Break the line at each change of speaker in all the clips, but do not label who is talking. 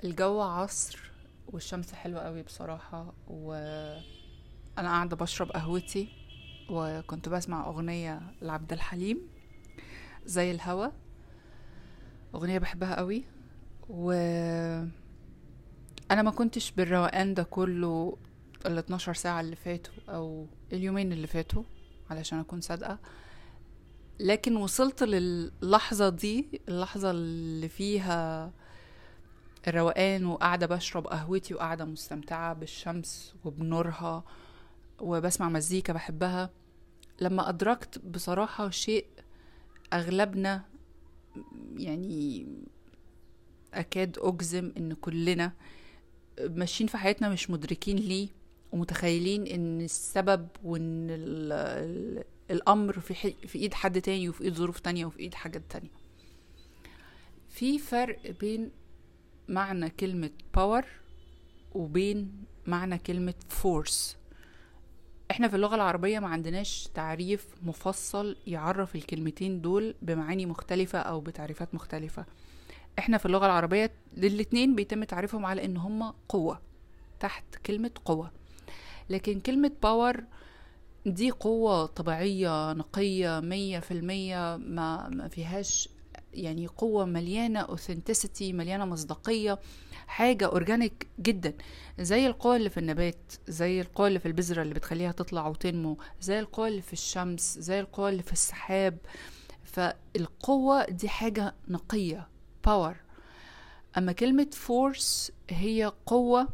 الجو عصر والشمس حلوة قوي بصراحة وأنا قاعدة بشرب قهوتي وكنت بسمع أغنية لعبد الحليم زي الهوا أغنية بحبها قوي و أنا ما كنتش بالروقان ده كله ال 12 ساعة اللي فاتوا أو اليومين اللي فاتوا علشان أكون صادقة لكن وصلت للحظة دي اللحظة اللي فيها الروقان وقاعدة بشرب قهوتي وقاعدة مستمتعة بالشمس وبنورها وبسمع مزيكا بحبها لما أدركت بصراحة شيء أغلبنا يعني أكاد أجزم إن كلنا ماشيين في حياتنا مش مدركين ليه ومتخيلين إن السبب وإن ال ال الأمر في, حي في إيد حد تاني وفي إيد ظروف تانية وفي إيد حاجات تانية في فرق بين معنى كلمة باور وبين معنى كلمة فورس احنا في اللغة العربية ما عندناش تعريف مفصل يعرف الكلمتين دول بمعاني مختلفة او بتعريفات مختلفة احنا في اللغة العربية للاتنين بيتم تعريفهم على ان هما قوة تحت كلمة قوة لكن كلمة باور دي قوة طبيعية نقية مية في المية ما, ما فيهاش يعني قوة مليانة اوثنتسيتي مليانة مصداقية حاجة اورجانيك جدا زي القوة اللي في النبات زي القوة اللي في البذرة اللي بتخليها تطلع وتنمو زي القوة اللي في الشمس زي القوة اللي في السحاب فالقوة دي حاجة نقية باور اما كلمة فورس هي قوة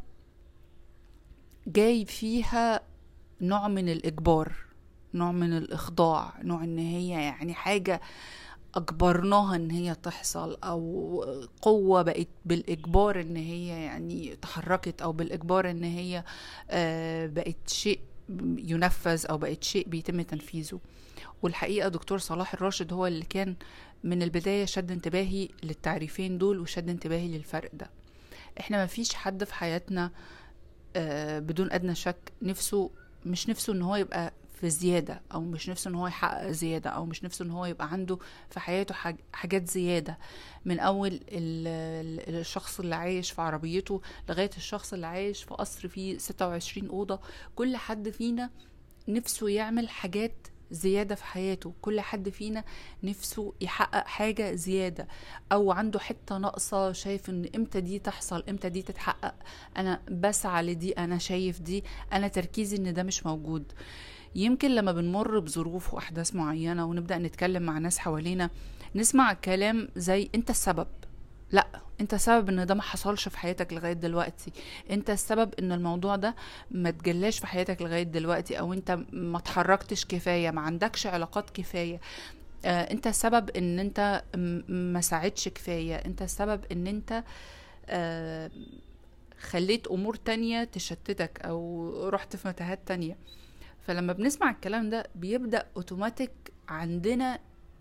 جاي فيها نوع من الاجبار نوع من الاخضاع نوع ان هي يعني حاجه اجبرناها ان هي تحصل او قوه بقت بالاجبار ان هي يعني تحركت او بالاجبار ان هي بقت شيء ينفذ او بقت شيء بيتم تنفيذه والحقيقه دكتور صلاح الراشد هو اللي كان من البدايه شد انتباهي للتعريفين دول وشد انتباهي للفرق ده احنا مفيش حد في حياتنا بدون ادنى شك نفسه مش نفسه ان هو يبقى في زيادة أو مش نفسه إن هو يحقق زيادة أو مش نفسه إن هو يبقى عنده في حياته حاجات زيادة من أول الشخص اللي عايش في عربيته لغاية الشخص اللي عايش في قصر فيه 26 أوضة كل حد فينا نفسه يعمل حاجات زيادة في حياته كل حد فينا نفسه يحقق حاجة زيادة أو عنده حتة ناقصة شايف إن إمتى دي تحصل إمتى دي تتحقق أنا بسعى لدي أنا شايف دي أنا تركيزي إن ده مش موجود يمكن لما بنمر بظروف واحداث معينه ونبدا نتكلم مع ناس حوالينا نسمع كلام زي انت السبب لا انت السبب ان ده ما حصلش في حياتك لغايه دلوقتي انت السبب ان الموضوع ده ما تجلاش في حياتك لغايه دلوقتي او انت ما اتحركتش كفايه ما عندكش علاقات كفايه آه انت السبب ان انت ما ساعدش كفايه انت السبب ان انت آه خليت امور تانية تشتتك او رحت في متاهات تانية فلما بنسمع الكلام ده بيبدا اوتوماتيك عندنا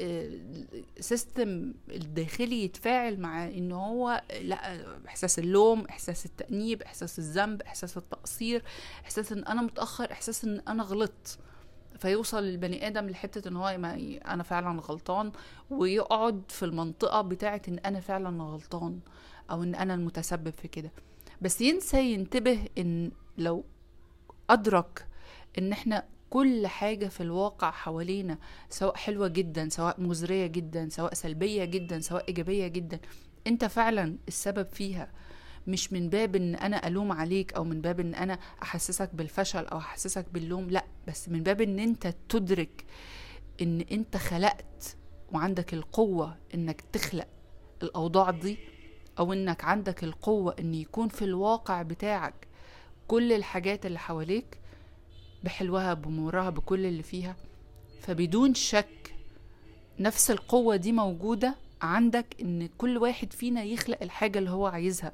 سيستم الداخلي يتفاعل مع ان هو لا احساس اللوم احساس التانيب احساس الذنب احساس التقصير احساس ان انا متاخر احساس ان اانا غلطت فيوصل البني ادم لحته ان هو انا فعلا غلطان ويقعد في المنطقه بتاعه ان انا فعلا غلطان او ان انا المتسبب في كده بس ينسى ينتبه ان لو ادرك ان احنا كل حاجة في الواقع حوالينا سواء حلوة جدا سواء مزرية جدا سواء سلبية جدا سواء إيجابية جدا انت فعلا السبب فيها مش من باب ان انا الوم عليك او من باب ان انا احسسك بالفشل او احسسك باللوم لا بس من باب ان انت تدرك ان انت خلقت وعندك القوة انك تخلق الاوضاع دي او انك عندك القوة ان يكون في الواقع بتاعك كل الحاجات اللي حواليك بحلوها بمرها بكل اللي فيها فبدون شك نفس القوة دي موجودة عندك ان كل واحد فينا يخلق الحاجة اللي هو عايزها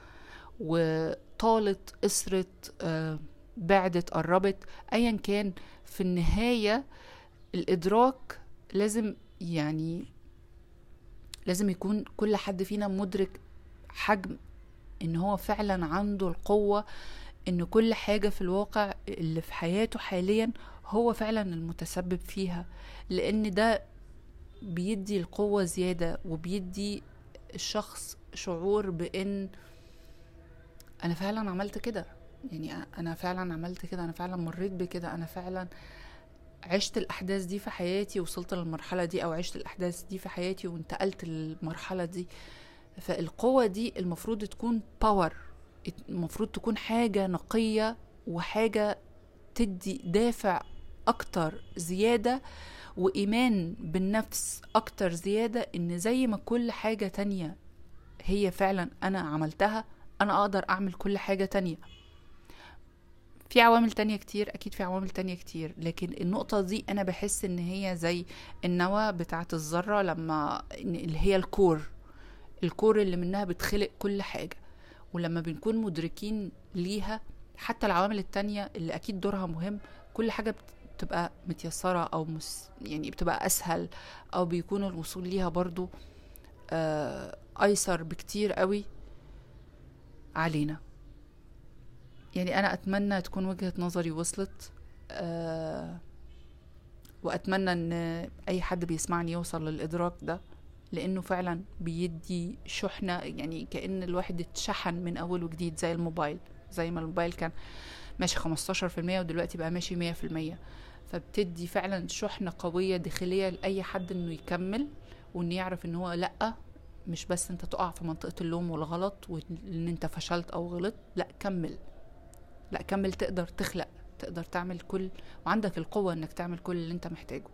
وطالت قصرت آه بعدت قربت ايا كان في النهاية الادراك لازم يعني لازم يكون كل حد فينا مدرك حجم ان هو فعلا عنده القوة ان كل حاجة في الواقع اللي في حياته حاليا هو فعلا المتسبب فيها لان ده بيدي القوة زيادة وبيدي الشخص شعور بان انا فعلا عملت كده يعني انا فعلا عملت كده انا فعلا مريت بكده انا فعلا عشت الاحداث دي في حياتي وصلت للمرحله دي او عشت الاحداث دي في حياتي وانتقلت للمرحله دي فالقوه دي المفروض تكون باور المفروض تكون حاجه نقيه وحاجه تدي دافع اكتر زياده وايمان بالنفس اكتر زياده ان زي ما كل حاجه تانية هي فعلا انا عملتها انا اقدر اعمل كل حاجه تانية في عوامل تانية كتير اكيد في عوامل تانية كتير لكن النقطة دي انا بحس ان هي زي النواة بتاعة الذرة لما اللي هي الكور الكور اللي منها بتخلق كل حاجة ولما بنكون مدركين ليها حتى العوامل التانية اللي اكيد دورها مهم كل حاجة بتبقى متيسرة او مس يعني بتبقى اسهل او بيكون الوصول ليها برضو آه ايسر بكتير قوي علينا يعني انا اتمنى تكون وجهة نظري وصلت أه واتمنى ان اي حد بيسمعني يوصل للادراك ده لانه فعلا بيدي شحنة يعني كأن الواحد اتشحن من اول وجديد زي الموبايل زي ما الموبايل كان ماشي 15% ودلوقتي بقى ماشي 100% فبتدي فعلا شحنة قوية داخلية لأي حد انه يكمل وانه يعرف ان هو لأ مش بس انت تقع في منطقة اللوم والغلط وان انت فشلت او غلط لا كمل لا كمل تقدر تخلق تقدر تعمل كل وعندك القوة انك تعمل كل اللي انت محتاجه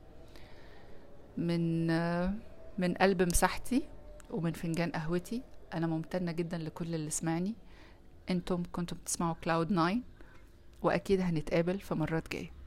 من من قلب مساحتي ومن فنجان قهوتي انا ممتنة جدا لكل اللي سمعني انتم كنتم بتسمعوا كلاود ناين واكيد هنتقابل في مرات جايه